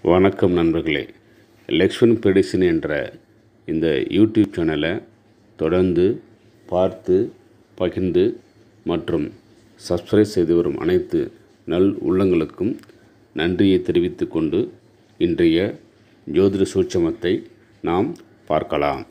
வணக்கம் நண்பர்களே லக்ஷ்மண் ப்ரெடிஷன் என்ற இந்த யூடியூப் சேனலை தொடர்ந்து பார்த்து பகிர்ந்து மற்றும் சப்ஸ்கிரைப் செய்து வரும் அனைத்து நல் உள்ளங்களுக்கும் நன்றியை தெரிவித்துக் கொண்டு இன்றைய ஜோதிட சூட்சமத்தை நாம் பார்க்கலாம்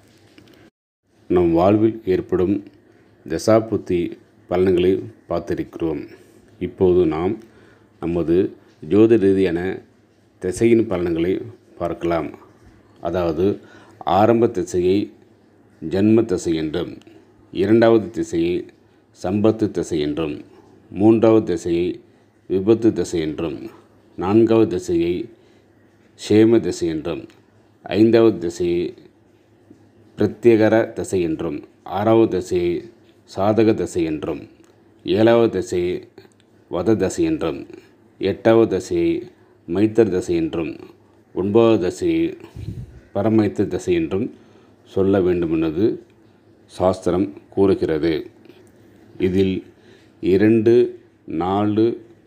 நம் வாழ்வில் ஏற்படும் தசாபுத்தி பலன்களை பார்த்திருக்கிறோம் இப்போது நாம் நமது ஜோதிட ரீதியான திசையின் பலன்களை பார்க்கலாம் அதாவது ஆரம்ப திசையை ஜன்ம திசை என்றும் இரண்டாவது திசையை சம்பத்து திசை என்றும் மூன்றாவது திசையை விபத்து திசை என்றும் நான்காவது திசையை சேம திசை என்றும் ஐந்தாவது திசையை பிரத்யேகர திசை என்றும் ஆறாவது திசையை சாதக திசை என்றும் ஏழாவது திசையை வத திசை என்றும் எட்டாவது திசையை மைத்தர் திசை என்றும் ஒன்பதாவது திசையை பரமைத்த திசை என்றும் சொல்ல வேண்டுமெனது சாஸ்திரம் கூறுகிறது இதில் இரண்டு நாலு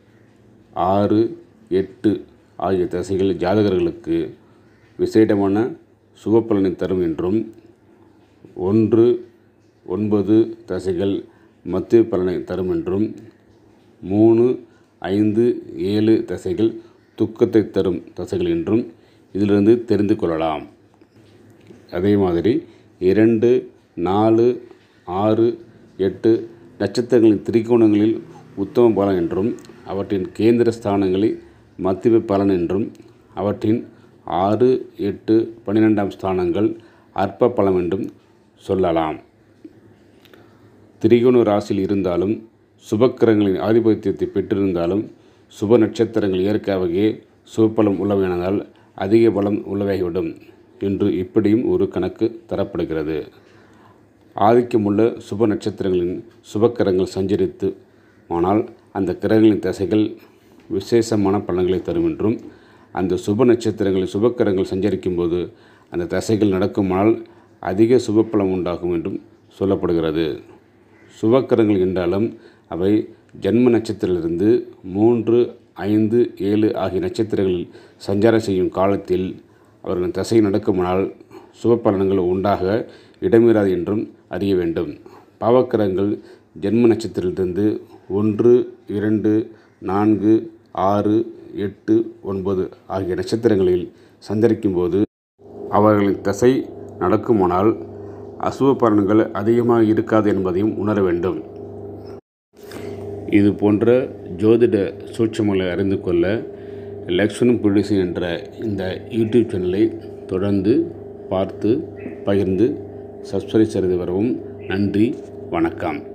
ஆறு எட்டு ஆகிய திசைகள் ஜாதகர்களுக்கு விசேடமான சுபப்பலனை தரும் என்றும் ஒன்று ஒன்பது தசைகள் மத்திய பலனை தரும் என்றும் மூணு ஐந்து ஏழு தசைகள் துக்கத்தை தரும் தசைகள் என்றும் இதிலிருந்து தெரிந்து கொள்ளலாம் அதே மாதிரி இரண்டு நாலு ஆறு எட்டு நட்சத்திரங்களின் திரிகோணங்களில் உத்தம பலன் என்றும் அவற்றின் கேந்திர ஸ்தானங்களில் மத்திய பலன் என்றும் அவற்றின் ஆறு எட்டு பன்னிரெண்டாம் ஸ்தானங்கள் அற்ப பலம் என்றும் சொல்லலாம் திரிகோண ராசியில் இருந்தாலும் சுபக்கிரகங்களின் ஆதிபத்தியத்தை பெற்றிருந்தாலும் சுப நட்சத்திரங்கள் இயற்கையாகவே சுபபலம் உள்ளவையானதால் அதிக பலம் உள்ளவையாகிவிடும் என்று இப்படியும் ஒரு கணக்கு தரப்படுகிறது ஆதிக்கமுள்ள சுப நட்சத்திரங்களின் சுபக்கிரகங்கள் சஞ்சரித்து ஆனால் அந்த கிரகங்களின் தசைகள் விசேஷமான பலன்களை தரும் என்றும் அந்த சுப நட்சத்திரங்களில் சுபக்கிரகங்கள் சஞ்சரிக்கும் போது அந்த தசைகள் நடக்குமானால் அதிக சுபப்பலம் உண்டாகும் என்றும் சொல்லப்படுகிறது சுபக்கிரகங்கள் என்றாலும் அவை ஜன்ம நட்சத்திரத்திலிருந்து மூன்று ஐந்து ஏழு ஆகிய நட்சத்திரங்களில் சஞ்சாரம் செய்யும் காலத்தில் அவர்களின் தசை நடக்குமானால் சுப பலன்கள் உண்டாக இடமிராது என்றும் அறிய வேண்டும் பாவக்கிரகங்கள் ஜென்ம நட்சத்திரத்திலிருந்து ஒன்று இரண்டு நான்கு ஆறு எட்டு ஒன்பது ஆகிய நட்சத்திரங்களில் சஞ்சரிக்கும் போது அவர்களின் தசை நடக்குமானால் அசுப பலன்கள் அதிகமாக இருக்காது என்பதையும் உணர வேண்டும் இது போன்ற ஜோதிட சூட்சமங்களை அறிந்து கொள்ள லக்ஷ்மண் ப்ரொடியூசன் என்ற இந்த யூடியூப் சேனலை தொடர்ந்து பார்த்து பகிர்ந்து சப்ஸ்கிரைப் செய்து வரவும் நன்றி வணக்கம்